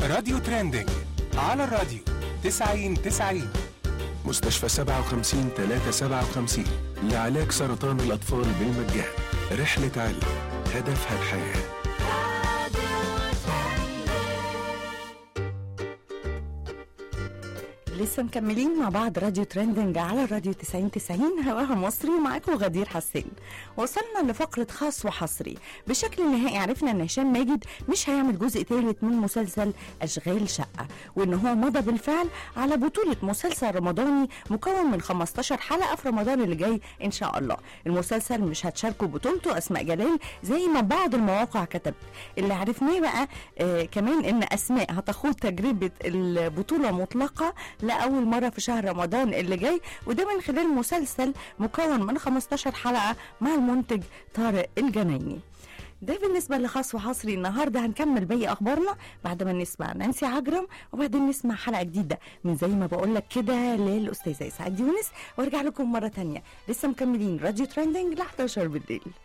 راديو ترندنج على الراديو 90 90 مستشفى 57 357 لعلاج سرطان الأطفال بالمجان رحلة علم هدفها الحياه لسه مكملين مع بعض راديو ترندنج على الراديو 90 90 هواها مصري ومعاكم غدير حسين وصلنا لفقرة خاص وحصري بشكل نهائي عرفنا ان هشام ماجد مش هيعمل جزء ثالث من مسلسل اشغال شقة وان هو مضى بالفعل على بطولة مسلسل رمضاني مكون من 15 حلقة في رمضان اللي جاي ان شاء الله المسلسل مش هتشاركوا بطولته اسماء جلال زي ما بعض المواقع كتبت اللي عرفناه بقى آه كمان ان اسماء هتخوض تجربة البطولة مطلقة لأول مرة في شهر رمضان اللي جاي وده من خلال مسلسل مكون من 15 حلقة مع المنتج طارق الجنايني ده بالنسبة لخاص وحصري النهاردة هنكمل باقي أخبارنا بعد ما نسمع نانسي عجرم وبعدين نسمع حلقة جديدة من زي ما بقول لك كده للأستاذة إسعاد يونس وارجع لكم مرة تانية لسه مكملين راديو ترندنج ل 11 بالليل